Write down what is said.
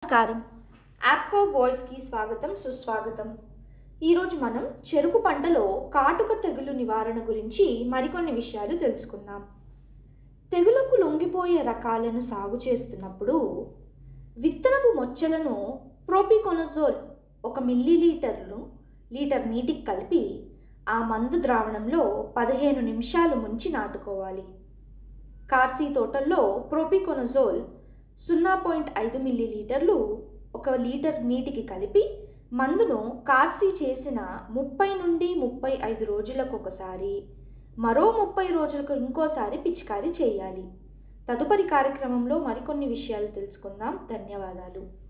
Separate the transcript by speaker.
Speaker 1: నమస్కారం యాప్కో వాయిస్కి స్వాగతం సుస్వాగతం ఈరోజు మనం చెరుకు పంటలో కాటుక తెగులు నివారణ గురించి మరికొన్ని విషయాలు తెలుసుకుందాం తెగులకు లొంగిపోయే రకాలను సాగు చేస్తున్నప్పుడు విత్తనపు మొచ్చలను ప్రోపికొనజోల్ ఒక మిల్లీ లీటర్లు లీటర్ నీటికి కలిపి ఆ మందు ద్రావణంలో పదిహేను నిమిషాలు ముంచి నాటుకోవాలి కార్సీ తోటల్లో ప్రోపికొనజోల్ సున్నా పాయింట్ ఐదు మిల్లీలీటర్లు ఒక లీటర్ నీటికి కలిపి మందును కార్సీ చేసిన ముప్పై నుండి ముప్పై ఐదు రోజులకు ఒకసారి మరో ముప్పై రోజులకు ఇంకోసారి పిచికారీ చేయాలి తదుపరి కార్యక్రమంలో మరికొన్ని విషయాలు తెలుసుకుందాం ధన్యవాదాలు